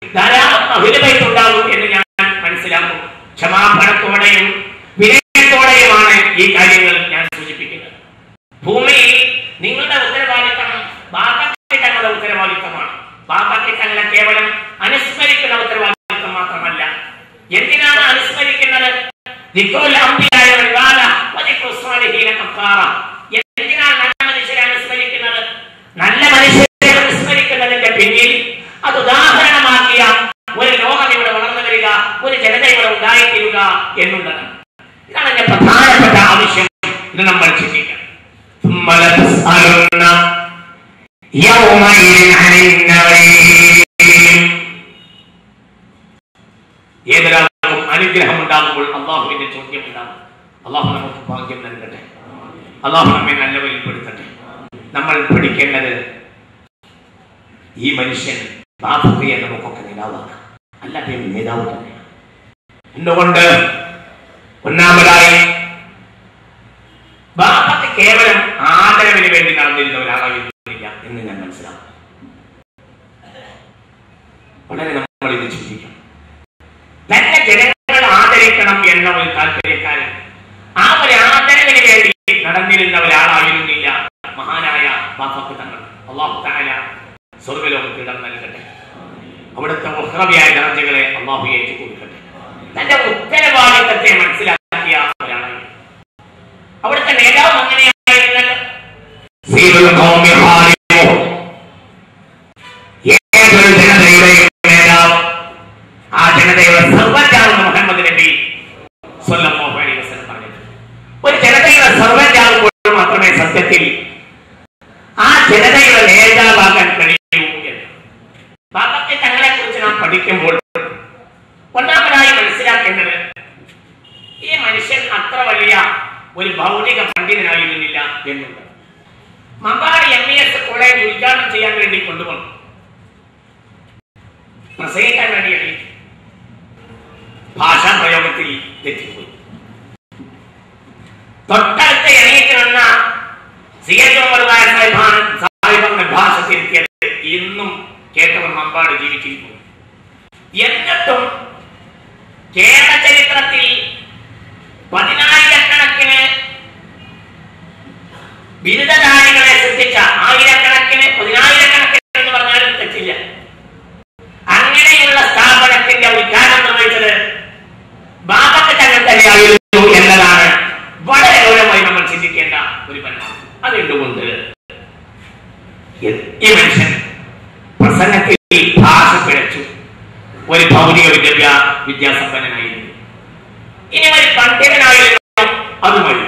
ധാരാളം അഭിനവൈത്ത് ഉണ്ടാകും എന്ന് ഞാൻ മനസ്സിലാക്കും ക്ഷമാപണത്തോടെയും വിനയത്തോടെയുമാണ് ഈ കാര്യങ്ങൾ ഞാൻ സൂചിപ്പിക്കുന്നത് ഭൂമിയിൽ നിങ്ങളുടെ ഉത്തരവാദിത്തം ബാക്കി തങ്ങളുടെ ഉത്തരവാദിത്തമാണ് ബാക്കി തങ്ങളെ കേവലം അനുസ്മരിക്കുന്ന ഉത്തരവാദിത്തം മാത്രമല്ല എന്തിനാണ് അനുസ്മരിക്കുന്നത് ദിക്റുൽ അംബിയായ വൽവാല വദിക്റു സ്വാലിഹീന കഫാറ. എന്തിനാണ് നല്ല മനുഷ്യരെ അനുസ്മരിക്കുന്നത് നല്ല മനുഷ്യരെ അനുസ്മരിക്കുന്നതിന്റെ പിന്നിൽ അത് ഉദാഹരണമാക്കിയ ഒരു ലോകം ഇവിടെ വളർന്നു വരിക ഒരു ജനത ഇവിടെ ഉണ്ടായിത്തീരുക എന്നുള്ളതാണ് ഇതാണ് എന്റെ പ്രധാനപ്പെട്ട ആവശ്യം ഇത് നമ്മൾ ചിന്തിക്കണം ثم لتسألن يومئذ عن النعيم ഏതൊരാൾക്കും അനുഗ്രഹം ഉണ്ടാകുമ്പോൾ അള്ളാഹുവിന്റെ ചോദ്യം ഉണ്ടാകും അള്ളാഹു നമുക്ക് ഭാഗ്യം നൽകട്ടെ അള്ളാഹു നമ്മെ നല്ലവരിൽ പെടുത്തട്ടെ നമ്മൾ പഠിക്കേണ്ടത് ഈ മനുഷ്യൻ ബാധുകയെ നമുക്കൊക്കെ നേതാവാണ് അല്ലാതെ നേതാവ് തന്നെയാണ് എന്തുകൊണ്ട് ഒന്നാമതായി ബാപ്പക്ക് കേവലം ആദരവിന് വേണ്ടി നടന്നിരുന്ന ഒരാളായിരുന്നില്ല എന്ന് ഞാൻ മനസ്സിലാക്കും വളരെ നമ്മൾ ഇത് ചിന്തിക്കണം തന്നെ ജനങ്ങൾ ആദരിക്കണം എന്ന ഒരു താല്പര്യക്കാരൻ ആ ഒരു ആദരവിന് വേണ്ടി നടന്നിരുന്ന ഒരാളായിരുന്നില്ല മഹാനായ ബാപ്പക്ക് തങ്ങൾ അള്ളാഹു താല സ്വർഗലോകത്ത് ഇടം നൽകട്ടെ അവിടുത്തെ ഉഹ്റവിയായ ദർജകളെ അള്ളാഹു ഏറ്റു കൊടുക്കട്ടെ തന്റെ ഉത്തരവാദിത്തത്തെ മനസ്സിലാക്കിയ ഒരാളായിരുന്നു അവിടുത്തെ നേതാവ് അങ്ങനെയായിരുന്നല്ലോ സീറുൽ ഖൗമി ഖാലിബുഹും. ഏതൊരു ജനതയുടെയും നേതാവ് ആ ജനതയുടെ സർവ്വജാണെന്ന് മുഹമ്മദ് നബി സ്വല്ലല്ലാഹു അലൈഹി വസല്ലം പറഞ്ഞത് ഒരു ജനതയുടെ സർവ്വജാകുമ്പോൾ മാത്രമേ സത്യത്തിൽ ആ ജനതയുടെ നേതാവാകാൻ കഴിയൂ എന്ന് ബാബത്തെ തങ്ങളെ കുറിച്ച് നാം പഠിക്കുമ്പോൾ ഒന്നാമതായി മനസ്സിലാക്കേണ്ടത് ഈ മനുഷ്യൻ അത്ര വലിയ ഒരു ഭൗതിക പണ്ഡിതനായിരുന്നില്ല എന്നുള്ളത് Mampad M E S college ഉദ്ഘാടനം ചെയ്യാൻ വേണ്ടി കൊണ്ടുവന്നു പ്രസംഗിക്കാൻ വേണ്ടി എണീറ്റു ഭാഷാ പ്രയോഗത്തിൽ തെറ്റിപ്പോയി തൊട്ടടുത്ത് എണീറ്റ് നിന്ന സി എച്ച് മുഹമ്മദ് സാഹിബാണ് സാഹിബങ്ങളുടെ ഭാഷ തിരുത്തിയത് ഇന്നും കേട്ടവർ മമ്പാട് ജീവിച്ചിരിക്കുന്നു എന്നിട്ടും കേരള ചരിത്രത്തിൽ പതിനായിരക്കണക്കിന് ബിരുദധാരികളെ സൃഷ്ടിച്ച ആയിരക്കണക്കിന് പതിനായിരക്കണക്കിന് എന്ന് പറഞ്ഞാലും തെറ്റില്ല അങ്ങനെയുള്ള സ്ഥാപനത്തിന്റെ ഉദ്ഘാടനം നിർവഹിച്ചത് ബാബക്ക് തങ്ങൾ തന്നെയായിരുന്നു എന്നതാണ് വളരെ ഗൗരവമായി നമ്മൾ ചിന്തിക്കേണ്ട ഒരു പരിണാമം അതെന്തുകൊണ്ട് ഈ മനുഷ്യൻ പ്രസംഗത്തിൽ ഭാഷ പിഴച്ചു ഒരു ഭൗതിക വിദ്യാഭ്യാ വിദ്യാസമ്പന്നനായിരുന്നു ഇനി ഒരു പണ്ഡിതനായിരുന്നു അത് മതി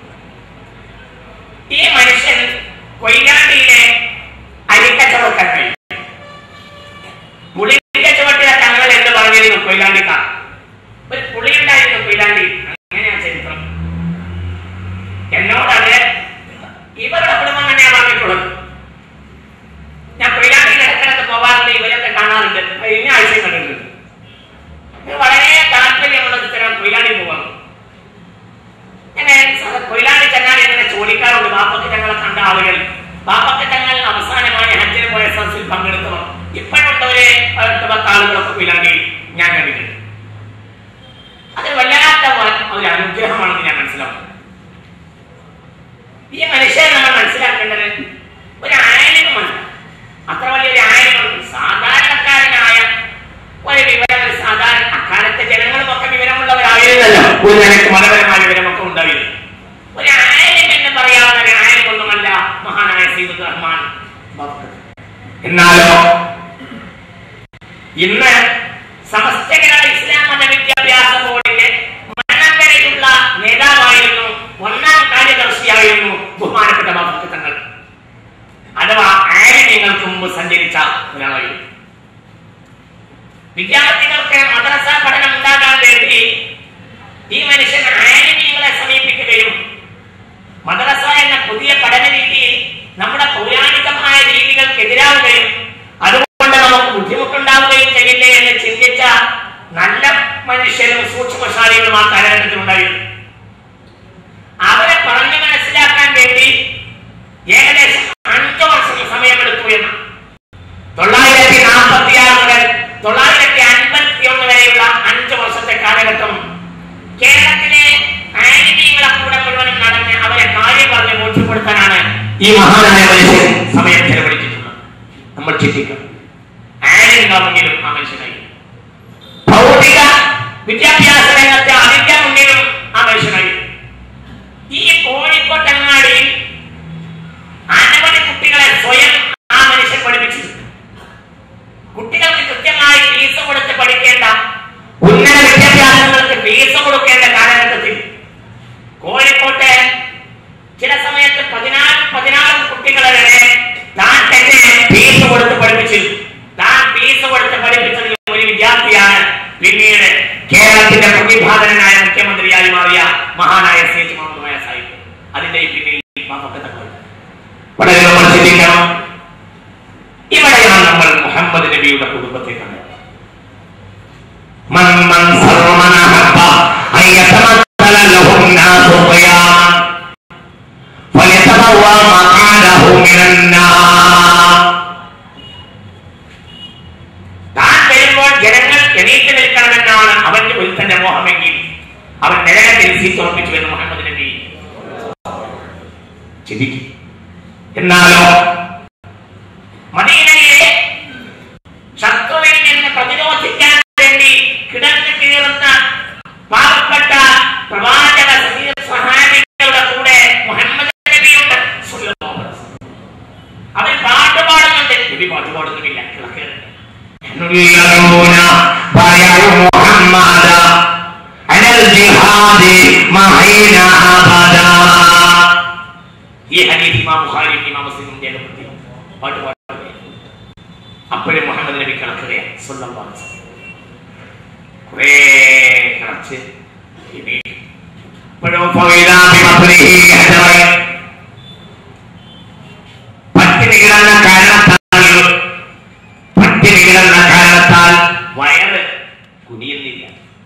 ഈ മനുഷ്യൻ കൊയിലാണ്ടിയിലെ അരിക്കച്ചവടക്കാൻ കഴിയും പുളിക്കച്ചവട്ടിലെ തങ്ങൾ എന്ന് പറഞ്ഞിരുന്നു കൊയിലാണ്ടിക്കാർ ഒരു പുളിയുണ്ടായിരുന്നു കൊയിലാണ്ടി അങ്ങനെയാ ചരിത്രം എന്നോടത് ഇവരുടെ കുടുംബം തന്നെയാ പറഞ്ഞിട്ടുള്ളത് ഞാൻ കൊയിലാണ്ടിയിൽ ഇടക്കിടക്ക് പോവാറുണ്ട് ഇവരൊക്കെ കാണാറുണ്ട് കഴിഞ്ഞ ആഴ്ച കണ്ടിട്ടുണ്ട് ഇത് വളരെ താല്പര്യമുള്ള സ്ഥലം കൊയിലാണ്ടി പോവാണ് ഞാൻ കൊയിലാണ്ടി ചെന്നാൽ ഇങ്ങനെ ചോദിക്കാറുണ്ട് ബാപ്പക്ക് ഞങ്ങളെ കണ്ട ആളുകൾ ബാപ്പക്ക് ഞങ്ങൾ അവസാനമായി ഹജ്ജിന് പോയ സദസ്സിൽ പങ്കെടുത്തവർ ഇപ്പോഴുള്ളവരെ അടുത്ത പത്ത് ആളുകളൊക്കെ കൊയിലാണ്ടി ഞാൻ കണ്ടിട്ടുണ്ട് അത് വല്ലാത്ത വ- ഒരു അനുഗ്രഹമാണെന്ന് ഞാൻ മനസ്സിലാക്കുന്നു ഈ മനുഷ്യനെ നമ്മൾ മനസ്സിലാക്കേണ്ടത് ഒരു ആയിരമാണ് അത്ര വലിയൊരു ആയിരമാണ് സാധാരണക്കാരനായ ഒരു വിവരം ഒരു സാധാരണ അക്കാലത്തെ ജനങ്ങളും ഒക്കെ വിവരമുള്ളവരായിരുന്നല്ലോ ഒരു നിലയ്ക്ക് മതപരമായ വിവരമൊക്കെ ഉണ്ടായിരുന്നു ഒരു ആയിരം എന്ന് പറയാവുന്ന ഒരു ആയിരം ഒന്നുമല്ല മഹാനായ സീദുർ റഹ്മാൻ ബക്ർ. എന്നാലോ ഇന്ന് സമസ്ത കേരള ഇസ്ലാം മത വിദ്യാഭ്യാസ ബോർഡിന്റെ മരണങ്കരയുള്ള നേതാവായിരുന്നു ഒന്നാം കാര്യദർശിയായിരുന്നു ബഹുമാനപ്പെട്ട ബാബുക്ക് തങ്ങൾ അഥവാ ആയിരങ്ങൾക്ക് മുമ്പ് സഞ്ചരിച്ച ഒരാളായിരുന്നു വിദ്യാർത്ഥികൾക്ക് മദ്രസ പഠനം ഉണ്ടാകാൻ വേണ്ടി ഈ മനുഷ്യൻ ആയിരങ്ങളെ സമീപിക്കുകയും മദ്രസ എന്ന പുതിയ പഠന രീതി നമ്മുടെ പൗരാണികമായ രീതികൾക്കെതിരാവുകയും അതുകൊണ്ട് നമുക്ക് ബുദ്ധിമുട്ടുണ്ടാവുകയും ചെയ്യില്ലേ എന്ന് ചിന്തിച്ച നല്ല മനുഷ്യരും സൂക്ഷ്മശാലികളും ആ കാലഘട്ടത്തിലുണ്ടായിരുന്നു അവരെ പറഞ്ഞു മനസ്സിലാക്കാൻ വേണ്ടി ഏകദേശം അഞ്ചു വർഷം സമയമെടുത്തു എന്ന് തൊള്ളായിരത്തി നാൽപ്പത്തി ആറ് മുതൽ തൊള്ളായിരത്തി ഈ മഹാനായ മനുഷ്യൻ സമയം ചെലവഴിച്ചിട്ടുള്ളത് നമ്മൾ ചിന്തിക്കണം ആരുണ്ടാവുമെങ്കിലും ആ മനുഷ്യനായി ഭൗതിക വിദ്യാഭ്യാസ രംഗത്തെ അതിന്റെ മുന്നിലും ആ മനുഷ്യനായി ഈ കോഴിക്കോട്ടങ്ങാടിയിൽ അനവധി കുട്ടികളെ സ്വയം ആ മനുഷ്യൻ പഠിപ്പിച്ചു കുട്ടികൾക്ക് കൃത്യമായി ഫീസ് കൊടുത്ത് പഠിക്കേണ്ട ഉന്നത വിദ്യാഭ്യാസങ്ങൾക്ക് ഫീസ് കൊടുക്കേണ്ട കാലഘട്ടത്തിൽ കോഴിക്കോട്ടെ ചില സമയത്ത് പതിനാല് പതിനാറ് കുട്ടികളെ വരെ താൻ തന്നെ ഫീസ് കൊടുത്ത് പഠിപ്പിച്ചു താൻ ഫീസ് കൊടുത്ത് പഠിപ്പിച്ചത് ഒരു വിദ്യാർത്ഥിയാണ് പിന്നീട് കേരളത്തിന്റെ പ്രതിഭാതനായ മുഖ്യമന്ത്രിയായി മാറിയ മഹാനായ സി എച്ച് മുഹമ്മദ് സാഹിബ് അതിന്റെ ഈ പിന്നിൽ പാപ്പക്കത്തങ്ങൾ വളരെ നമ്മൾ ചിന്തിക്കണം ഇവിടെയാണ് നമ്മൾ മുഹമ്മദ് നബിയുടെ കുടുംബത്തെ കണ്ടത് من من سر من أحب أن يتمثل له الناس قياما فليتبوأ مقعده من النار താൻ വരുമ്പോൾ ജനങ്ങൾ എണീറ്റ് നിൽക്കണമെന്നാണ് അവന്റെ ഒരുത്തന്റെ മോഹമെങ്കിൽ അവൻ നരകത്തിൽ സീറ്റ് ഉറപ്പിച്ചു എന്ന് മുഹമ്മദ് നബി ചിന്തിക്കും എന്നാലോ മദീനയിലെ ശത്രുവിൽ നിന്ന് പ്രതിരോധിക്കാൻ വേണ്ടി കിടന്നു കീറുന്ന പാവപ്പെട്ട പ്രവാചക സഹീർ സഹാബികളുടെ കൂടെ മുഹമ്മദ് നബിയുണ്ട് സ്വല്ലല്ലാഹു അലൈഹി വസല്ലം. അവൻ പാട്ട് പാടുന്നുണ്ട് നബി പാട്ട് പാടുന്നുമില്ല കിളക്കേറുണ്ട് الذين بايعوا محمدا على الجهاد معين أبدا ഈ ഹദീസ് ഇമാം ബുഖാരി ഇമാം മുസ്ലിം രേഖപ്പെടുത്തി പാട്ട് പാടുന്നത് അപ്പോഴും മുഹമ്മദ് നബി കിടക്കുകയാണ് സ്വല്ലല്ലാഹു അലൈഹി വസല്ലം. കുറേ കിടച്ച് ഇനി ഇപ്പോഴും فإذا بمطره هجرين പട്ടിണി കിടന്ന കാരണത്താൽ പട്ടിണി കിടന്ന കാരണത്താൽ വയറ് കുനിയുന്നില്ല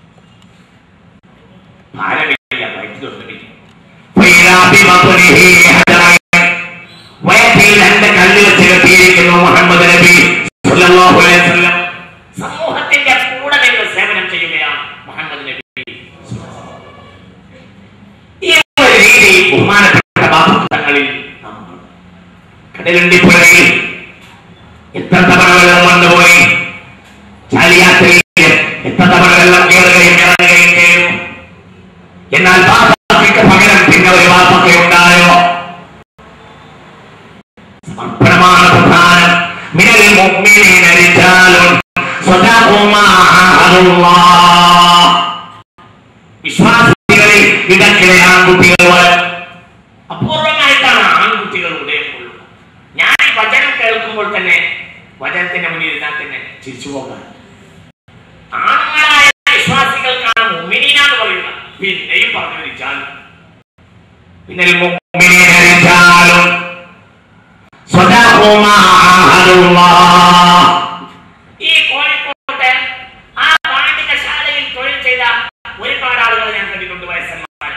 ഭാരമില്ല വയറ്റിലൊന്നുമില്ല فإذا بمطره هجرين വയറ്റിൽ രണ്ട് കല്ല് വെച്ച് കെട്ടിയിരിക്കുന്നു മുഹമ്മദ് നബി സല്ലല്ലാഹു അലൈഹി വസല്ലം സമൂഹത്തിന്റെ കൂടെ നിന്ന് സേവനം ചെയ്യുകയാണ് മുഹമ്മദ് നബി ഈ ഒരു രീതി ബഹുമാനപ്പെട്ട ബാബുത്തങ്ങളിൽ കടലുണ്ടി പുഴയിൽ എത്ര തവണ വെള്ളം വന്നുപോയി ചാലിയാത്രയിൽ എത്ര തവണ വെള്ളം കയറുകയും ഇറങ്ങുകയും ചെയ്തു എന്നാൽ ബാപ്പയ്ക്ക് പകരം പിന്നെ ഒരു ബാപ്പയ്ക്ക് ഉണ്ടായോ സമർപ്പണമാണ് പ്രധാനം മിനൽ മുഅ്മിനീന റിജാലുൻ സ്വദഖൂ മാ ആഹദുല്ലാഹ് വിശ്വാസികളിൽ ഇടയ്ക്കിടെ ആൺകുട്ടികൾ വ- അപൂർവമായിട്ടാണ് ആൺകുട്ടികൾ ഉദയം കൊള്ളുന്നത് ഞാൻ ഈ വചനം കേൾക്കുമ്പോൾ തന്നെ വചനത്തിന്റെ മുന്നിൽ ഇരുന്നാൽ തന്നെ ചിരിച്ചു പോകാൻ ആണുങ്ങളായ വിശ്വാസികൾക്കാണ് മുമിനീനാന്ന് പറയുന്നത് പിന്നെയും പറഞ്ഞു വിളിച്ചാൽ മിനൽ മുഅ്മിനീന റിജാലുൻ സ്വദഖൂ മാ ആഹദുല്ലാഹ് ഈ കോഴിക്കോട്ടെ ആ വാണിജ്യശാലയിൽ തൊഴിൽ ചെയ്ത ഒരുപാട് ആളുകളെ ഞാൻ കണ്ടിട്ടുണ്ട് വയസ്സന്മാർ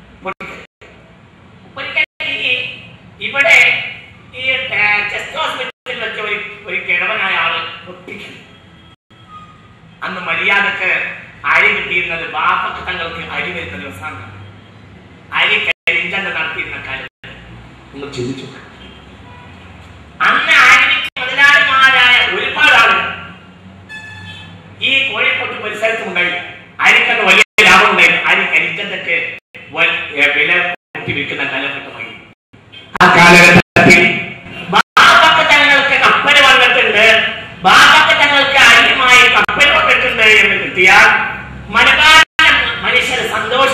ഒരിക്കൽ ഈ ഇവിടെ ഈ ചെസ്റ്റ് ഹോസ്പിറ്റലിൽ വെച്ച ഒരു ഒരു കിഴവനായ ആള് പൊട്ടിക്കും അന്ന് മര്യാദക്ക് അരി കിട്ടിയിരുന്നത് ബാപ്പക്ക് തങ്ങൾക്ക് അരി വരുന്ന ദിവസമാണ് അരി കരിഞ്ചന്ത നടത്തിയിരുന്ന കാലത്ത് നിങ്ങൾ ചിന്തിച്ചു അന്ന് അരിക്ക് മുതലാളിമാരായ ഒരുപാട് ആളുകൾ ഈ കോഴിക്കോട്ട് പരിസരത്തും ഉണ്ടായി അരിക്കന്ന് വലിയ ലാഭം ഉണ്ടായിരുന്നു അരി കരിഞ്ചന്തൊക്കെ വില കൂട്ടി വിൽക്കുന്ന കാലഘട്ടമായി ആ കാലഘട്ടത്തിൽ ബാബക്ക് തങ്ങൾക്ക് കപ്പൽ വന്നിട്ടുണ്ട് ബാബക്ക് തങ്ങൾക്ക് അന്യമായി കപ്പൽ വന്നിട്ടുണ്ട് എന്ന് കിട്ടിയാൽ മലബാറിലെ മനുഷ്യർ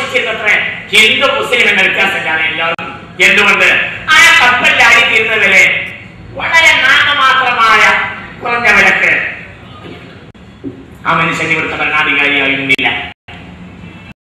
സന്തോഷിച്ചിരുന്നത്ര ഹിന്ദു മുസ്ലിം എന്ന വ്യത്യാസമില്ലാതെ എല്ലാവരും എന്തുകൊണ്ട് ആ കപ്പലിൽ അരി തീരുന്ന വില